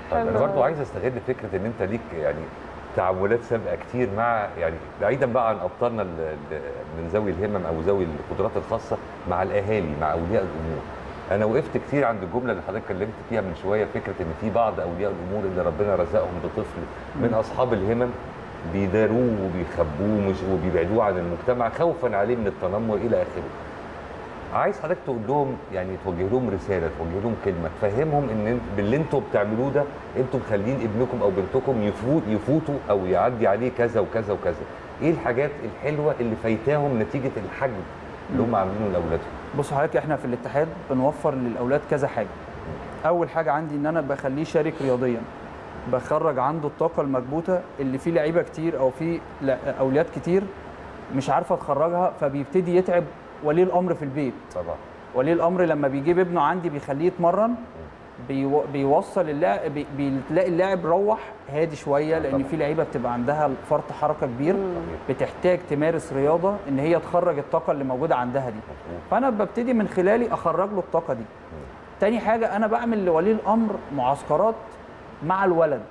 طيب انا حلو برضو أوي. عايز استغل فكره ان انت ليك يعني تعاملات سابقه كتير مع يعني بعيدا بقى عن ابطالنا ال- ال- من ذوي الهمم او ذوي القدرات الخاصه مع الاهالي مع اولياء الامور انا وقفت كتير عند الجمله اللي حضرتك اتكلمت فيها من شويه فكره ان في بعض اولياء الامور اللي ربنا رزقهم بطفل من اصحاب الهمم بيداروه وبيخبوه مش وبيبعدوه عن المجتمع خوفا عليه من التنمر الى اخره عايز حضرتك تقول لهم يعني توجه لهم رساله توجه لهم كلمه تفهمهم ان انت باللي انتوا بتعملوه ده انتوا مخلين ابنكم او بنتكم يفوت يفوتوا او يعدي عليه كذا وكذا وكذا ايه الحاجات الحلوه اللي فايتاهم نتيجه الحجم اللي هم عاملينه لاولادهم بص حضرتك احنا في الاتحاد بنوفر للاولاد كذا حاجه اول حاجه عندي ان انا بخليه يشارك رياضيا بخرج عنده الطاقه المكبوته اللي فيه لعيبه كتير او في لا- اولاد كتير مش عارفه تخرجها فبيبتدي يتعب ولي الامر في البيت طبعا ولي الامر لما بيجيب ابنه عندي بيخليه يتمرن بيو- بيوصل اللاعب بي- بتلاقي اللاعب روح هادي شويه لان طبعا. في لعيبه بتبقى عندها فرط حركه كبير بتحتاج تمارس رياضه ان هي تخرج الطاقه اللي موجوده عندها دي فانا ببتدي من خلالي اخرج له الطاقه دي تاني حاجه انا بعمل لولي الامر معسكرات مع الولد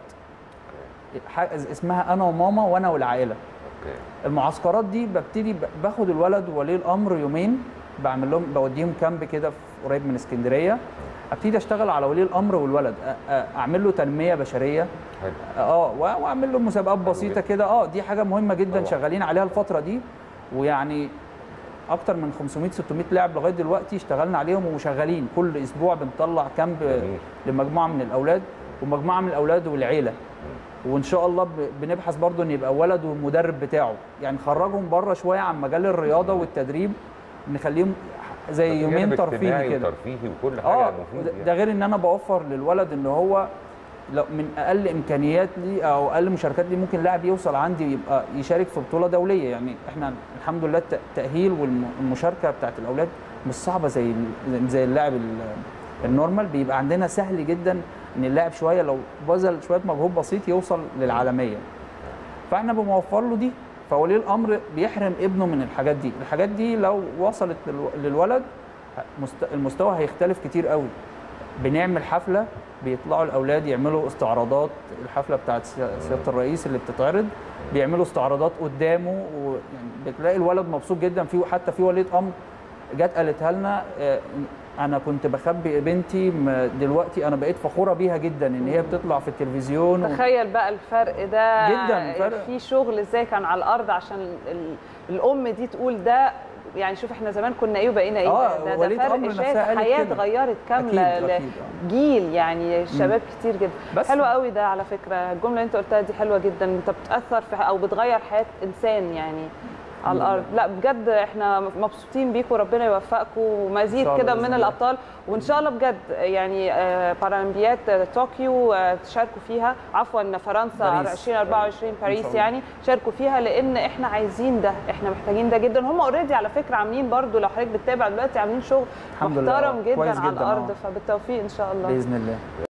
ح- اسمها انا وماما وانا والعائله اوكي المعسكرات دي ببتدي ب- باخد الولد وولي الامر يومين بعمل لهم بوديهم كامب كده في- قريب من اسكندريه ابتدي اشتغل على ولي الامر والولد أ- أ- اعمل له تنميه بشريه حلو اه و- واعمل له مسابقات بسيطه جدا. كده اه دي حاجه مهمه جدا طبعا. شغالين عليها الفتره دي ويعني اكتر من 500 600 لاعب لغايه دلوقتي اشتغلنا عليهم وشغالين كل اسبوع بنطلع كامب جميل. لمجموعه من الاولاد ومجموعه من الاولاد والعيله وان شاء الله ب- بنبحث برضو ان يبقى ولد والمدرب بتاعه يعني نخرجهم بره شويه عن مجال الرياضه والتدريب نخليهم زي في يومين جانب ترفيهي اجتماعي كده وترفيهي وكل حاجه اه مفيد ده- يعني. ده غير ان انا بوفر للولد ان هو لو من اقل امكانيات لي او اقل مشاركات لي ممكن لاعب يوصل عندي يبقى يشارك في بطوله دوليه يعني احنا الحمد لله الت- التاهيل والمشاركه بتاعت الاولاد مش صعبه زي ال- زي اللاعب ال- النورمال بيبقى عندنا سهل جدا ان اللاعب شويه لو بذل شويه مجهود بسيط يوصل للعالميه فاحنا بنوفر له دي فولي الامر بيحرم ابنه من الحاجات دي الحاجات دي لو وصلت للو- للولد مست- المستوى هيختلف كتير قوي بنعمل حفله بيطلعوا الاولاد يعملوا استعراضات الحفله بتاعت سيا- سياده الرئيس اللي بتتعرض بيعملوا استعراضات قدامه ويعني بتلاقي الولد مبسوط جدا في حتى في ولية امر جت قالتها لنا آه، انا كنت بخبي بنتي م- دلوقتي انا بقيت فخوره بيها جدا ان هي بتطلع في التلفزيون و... تخيل بقى الفرق ده جداً، فرق. في شغل ازاي كان على الارض عشان ال- الام دي تقول ده يعني شوف احنا زمان كنا ايه وبقينا ايه آه، ده, ده وليد فرق أمر شايف نفسها قالت حياه كده. اتغيرت كامله أكيد، ل- أكيد، آه. جيل يعني شباب كتير جدا بس حلو قوي ده على فكره الجمله اللي انت قلتها دي حلوه جدا انت بتاثر في او بتغير حياه انسان يعني على الارض لا بجد احنا مبسوطين بيكم ربنا يوفقكم ومزيد إن شاء الله كده بإذن من الله. الابطال وان شاء الله بجد يعني آه، بارالمبياد آه، طوكيو آه، تشاركوا فيها عفوا فرنسا باريس. 2024 إن باريس شاء الله. يعني شاركوا فيها لان احنا عايزين ده احنا محتاجين ده جدا هم اوريدي على فكره عاملين برضو لو حضرتك بتتابع دلوقتي عاملين شغل الحمد لله، محترم جدا كويس على جداً، الارض آه. فبالتوفيق ان شاء الله باذن الله